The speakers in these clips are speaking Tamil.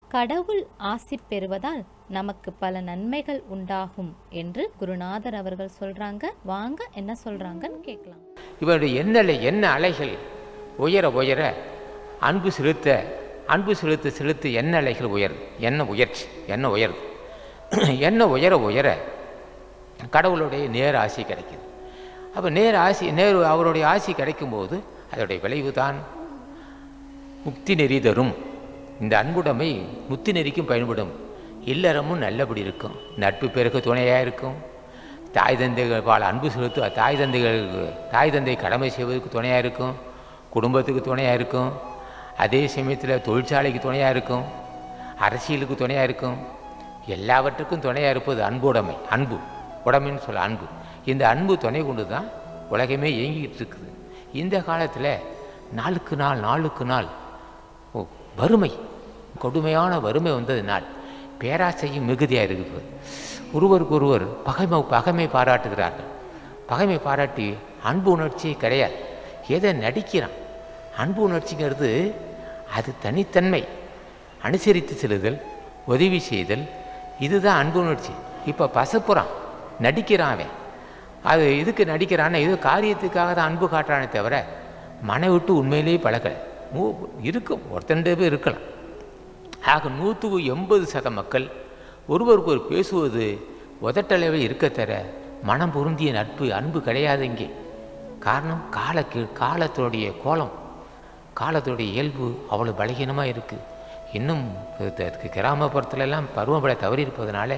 கடவுள் ஆசி பெறுவதால் நமக்கு பல நன்மைகள் உண்டாகும் என்று குருநாதர் அவர்கள் சொல்றாங்க வாங்க என்ன சொல்றாங்கன்னு கேட்கலாம் இவருடைய எண்ணலை எண்ண அலைகள் உயர உயர அன்பு செலுத்த அன்பு செலுத்த செலுத்த எண்ண அலைகள் உயருது எண்ண உயர்ச்சி எண்ண உயருது எண்ண உயர உயர கடவுளுடைய நேர் ஆசி கிடைக்குது அப்போ நேர் ஆசி நேர் அவருடைய ஆசி கிடைக்கும்போது அதோடைய விளைவு தான் முக்தி நெறி தரும் இந்த அன்புடைமை முக்தி நெறிக்கும் பயன்படும் இல்லறமும் நல்லபடி இருக்கும் நட்பு பிறகு துணையாக இருக்கும் தாய் தந்தைகள் பால் அன்பு செலுத்த தாய் தந்தைகளுக்கு தாய் தந்தை கடமை செய்வதற்கு துணையாக இருக்கும் குடும்பத்துக்கு துணையாக இருக்கும் அதே சமயத்தில் தொழிற்சாலைக்கு துணையாக இருக்கும் அரசியலுக்கு துணையாக இருக்கும் எல்லாவற்றுக்கும் துணையாக இருப்பது அன்புடைமை அன்பு உடைமைன்னு சொல்ல அன்பு இந்த அன்பு துணை கொண்டு தான் உலகமே இயங்கிக்கிட்டு இருக்குது இந்த காலத்தில் நாளுக்கு நாள் நாளுக்கு நாள் ஓ, வறுமை கொடுமையான வறுமை வந்ததினால் பேராசையும் மிகுதியாக இருக்குது ஒருவருக்கு ஒருவர் பகைமை பகைமை பாராட்டுகிறார்கள் பகைமை பாராட்டி அன்பு உணர்ச்சியே கிடையாது எதை நடிக்கிறான் அன்பு உணர்ச்சிங்கிறது அது தனித்தன்மை அனுசரித்து செல்லுதல் உதவி செய்தல் இதுதான் அன்பு உணர்ச்சி இப்போ பசப்புறான் நடிக்கிறான் அவன் அது இதுக்கு நடிக்கிறான்னா இது காரியத்துக்காக தான் அன்பு காட்டுறானே தவிர மனை விட்டு உண்மையிலேயே பழக்கலை மூ இருக்கும் ஒருத்தண்டே பேர் இருக்கலாம் ஆக நூற்றுக்கு எண்பது சத மக்கள் ஒருவருக்கு ஒரு பேசுவது உதட்டளவில் இருக்க தர மனம் பொருந்திய நட்பு அன்பு கிடையாது இங்கே காரணம் காலக்கு காலத்துடைய கோலம் காலத்துடைய இயல்பு அவ்வளோ பலகீனமாக இருக்குது இன்னும் த- த- கிராமப்புறத்துல எல்லாம் பருவமழை தவறி இருப்பதனால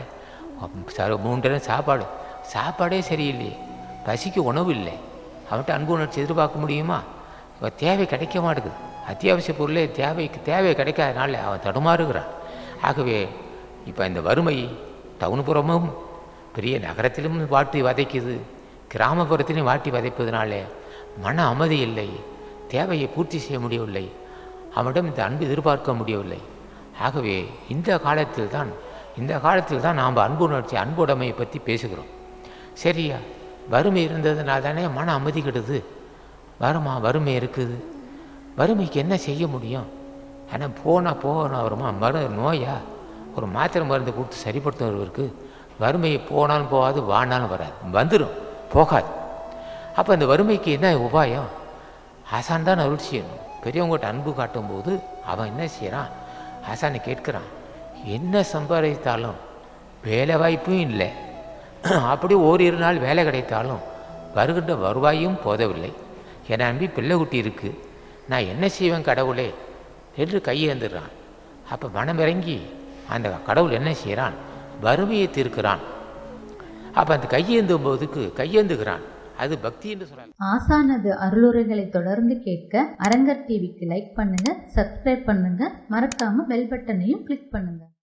ச- மூன்று நேரம் சாப்பாடு சாப்பாடே சரியில்லையே பசிக்கு உணவு இல்லை அவன்கிட்ட அன்பு உணர்ச்சி எதிர்பார்க்க முடியுமா இவன் தேவை கிடைக்க மாட்டேங்குது அத்தியாவசிய பொருளே தேவைக்கு தேவை கிடைக்காதனால அவன் தடுமாறுகிறான் ஆகவே இப்போ இந்த வறுமை டவுன்புறமும் பெரிய நகரத்திலும் வாட்டி வதைக்குது கிராமப்புறத்திலும் வாட்டி வதைப்பதனால மன அமைதி இல்லை தேவையை பூர்த்தி செய்ய முடியவில்லை அவனிடம் இந்த அன்பு எதிர்பார்க்க முடியவில்லை ஆகவே இந்த காலத்தில் தான் இந்த காலத்தில் தான் நாம் அன்பு உணர்ச்சி அன்புடைமையை பற்றி பேசுகிறோம் சரியா வறுமை இருந்ததுனால தானே மன அமைதி கெடுது வருமா வறுமை இருக்குது வறுமைக்கு என்ன செய்ய முடியும் ஆனால் போனால் போகணும் வருமா மரு நோயா ஒரு மாத்திரை மருந்து கொடுத்து சரிப்படுத்துறவருக்கு வறுமையை போனாலும் போகாது வானாலும் வராது வந்துடும் போகாது அப்போ அந்த வறுமைக்கு என்ன உபாயம் ஆசான் தான் அருள் செய்யணும் பெரியவங்ககிட்ட அன்பு காட்டும்போது அவன் என்ன செய்கிறான் ஆசானை கேட்குறான் என்ன சம்பாதித்தாலும் வேலை வாய்ப்பும் இல்லை அப்படி ஓரிரு நாள் வேலை கிடைத்தாலும் வருகின்ற வருவாயும் போதவில்லை என்னை நம்பி பிள்ளை குட்டி இருக்குது நான் என்ன செய்வேன் கடவுளே என்று கையேந்துறான் அப்போ மனமிறங்கி அந்த கடவுள் என்ன செய்கிறான் வறுமையை தீர்க்கிறான் அப்போ அந்த கையேந்தும் போதுக்கு கையேந்துகிறான் அது பக்தி என்று சொல்லலாம் ஆசானது அருளுரைகளை தொடர்ந்து கேட்க அரங்கர் டிவிக்கு லைக் பண்ணுங்க சப்ஸ்கிரைப் பண்ணுங்க மறக்காம பெல் பட்டனையும் கிளிக் பண்ணுங்க